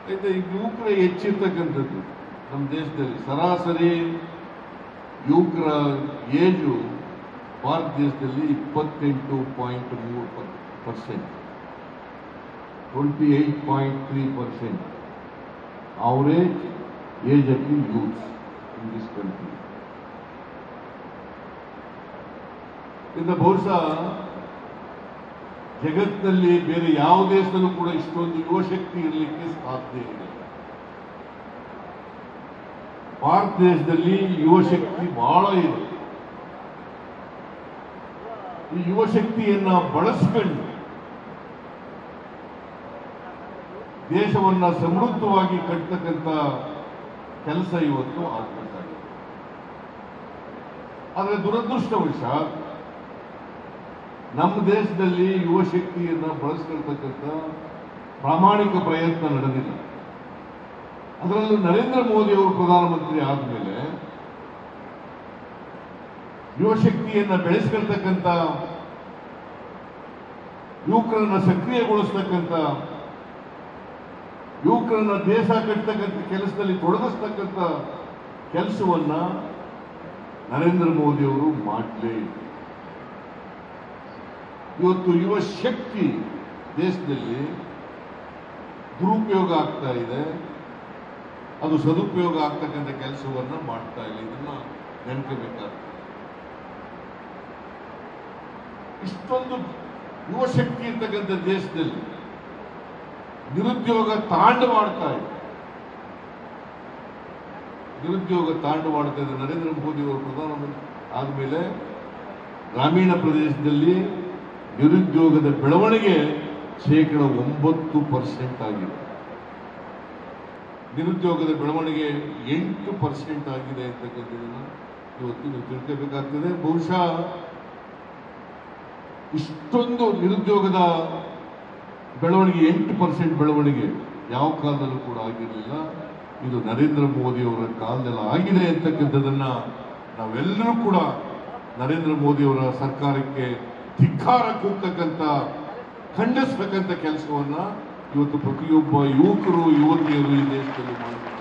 అయితే ಈ ಯುವಕರ ಹೆಚ್ಚಿರ್ತಕ್ಕಂಥದ್ದು ನಮ್ಮ ದೇಶದಲ್ಲಿ ಸರಾಸರಿ ಯುವಕರ ಏಜು ಭಾರತ ದೇಶದಲ್ಲಿ ಇಪ್ಪತ್ತೆಂಟು ಪಾಯಿಂಟ್ ಮೂರು percent twenty eight point three percent average age of the youths in this country ಇನ್ನು ಬಹುಶಃ ಜಗತ್ತಿನಲ್ಲಿ ಬೇರೆ ಯಾವ ದೇಶದಲ್ಲೂ ಕೂಡ ಇಷ್ಟೊಂದು ಯುವಶಕ್ತಿ ಇರಲಿಕ್ಕೆ ಸಾಧ್ಯ ಇಲ್ಲ ಭಾರತ ದೇಶದಲ್ಲಿ ಯುವಶಕ್ತಿ ಬಹಳ ಇದೆ ಈ ಯುವಶಕ್ತಿಯನ್ನ ಬಳಸ್ಕೊಂಡು ದೇಶವನ್ನ ಸಮೃದ್ಧವಾಗಿ ಕಟ್ತಕ್ಕಂಥ ಕೆಲಸ ಇವತ್ತು ಆಗ್ಬೇಕಾಗಿದೆ ಆದರೆ ದುರದೃಷ್ಟವಶಾತ್ ನಮ್ಮ ದೇಶದಲ್ಲಿ ಯುವಶಕ್ತಿಯನ್ನ ಬಳಸ್ಕೊಳ್ತಕ್ಕಂಥ ಪ್ರಾಮಾಣಿಕ ಪ್ರಯತ್ನ ನಡೆದಿಲ್ಲ ಅದರಲ್ಲೂ ನರೇಂದ್ರ ಮೋದಿ ಅವರು ಪ್ರಧಾನಮಂತ್ರಿ ಆದಮೇಲೆ ಯುವಶಕ್ತಿಯನ್ನ ಬೆಳೆಸ್ಕೊಳ್ತಕ್ಕಂಥ ಯುವಕರನ್ನ ಸಕ್ರಿಯಗೊಳಿಸ್ತಕ್ಕಂಥ ಯುವಕರನ್ನ ದೇಶ ಕಟ್ಟತಕ್ಕಂಥ ಕೆಲಸದಲ್ಲಿ ತೊಡಗಿಸ್ತಕ್ಕಂಥ ಕೆಲಸವನ್ನ ನರೇಂದ್ರ ಮೋದಿ ಅವರು ಮಾಡಲೇ ಇಲ್ಲ ಇವತ್ತು ಯುವ ಶಕ್ತಿ ದೇಶದಲ್ಲಿ ದುರುಪಯೋಗ ಆಗ್ತಾ ಇದೆ ಅದು ಸದುಪಯೋಗ ಆಗ್ತಕ್ಕಂಥ ಕೆಲಸವನ್ನ ಮಾಡ್ತಾ ಇಲ್ಲ ಇದನ್ನ ನೆನಪಬೇಕಾಗ್ತದೆ ಇಷ್ಟೊಂದು ಯುವ ಶಕ್ತಿ ಇರ್ತಕ್ಕಂಥ ದೇಶದಲ್ಲಿ ನಿರುದ್ಯೋಗ ತಾಂಡವಾಡ್ತಾ ಇದೆ ನಿರುದ್ಯೋಗ ತಾಂಡವಾಡ್ತಾ ಇದೆ ನರೇಂದ್ರ ಮೋದಿ ಅವರು ಪ್ರಧಾನಮಂತ್ರಿ ಆದಮೇಲೆ ಗ್ರಾಮೀಣ ಪ್ರದೇಶದಲ್ಲಿ ನಿರುದ್ಯೋಗದ ಬೆಳವಣಿಗೆ ಶೇಕಡ ಒಂಬತ್ತು ಪರ್ಸೆಂಟ್ ಆಗಿದೆ ನಿರುದ್ಯೋಗದ ಬೆಳವಣಿಗೆ ಎಂಟು ಪರ್ಸೆಂಟ್ ಆಗಿದೆ ಅಂತಕ್ಕಂಥದ್ದನ್ನ ಇವತ್ತು ನೀವು ತಿಳ್ಕೋಬೇಕಾಗ್ತದೆ ಬಹುಶಃ ಇಷ್ಟೊಂದು ನಿರುದ್ಯೋಗದ ಬೆಳವಣಿಗೆ ಎಂಟು ಪರ್ಸೆಂಟ್ ಬೆಳವಣಿಗೆ ಯಾವ ಕಾಲದಲ್ಲೂ ಕೂಡ ಆಗಿರಲಿಲ್ಲ ಇದು ನರೇಂದ್ರ ಮೋದಿ ಅವರ ಕಾಲದಲ್ಲಿ ಆಗಿದೆ ಅಂತಕ್ಕಂಥದ್ದನ್ನ ನಾವೆಲ್ಲರೂ ಕೂಡ ನರೇಂದ್ರ ಮೋದಿ ಅವರ ಸರ್ಕಾರಕ್ಕೆ ಧಿಕ್ಕಾರ ಕೂಗ್ತಕ್ಕಂಥ ಖಂಡಿಸ್ತಕ್ಕಂಥ ಕೆಲಸವನ್ನ ಇವತ್ತು ಪ್ರತಿಯೊಬ್ಬ ಯುವಕರು ಯುವತಿಯರು ಈ ದೇಶದಲ್ಲಿ ಮಾಡಬೇಕು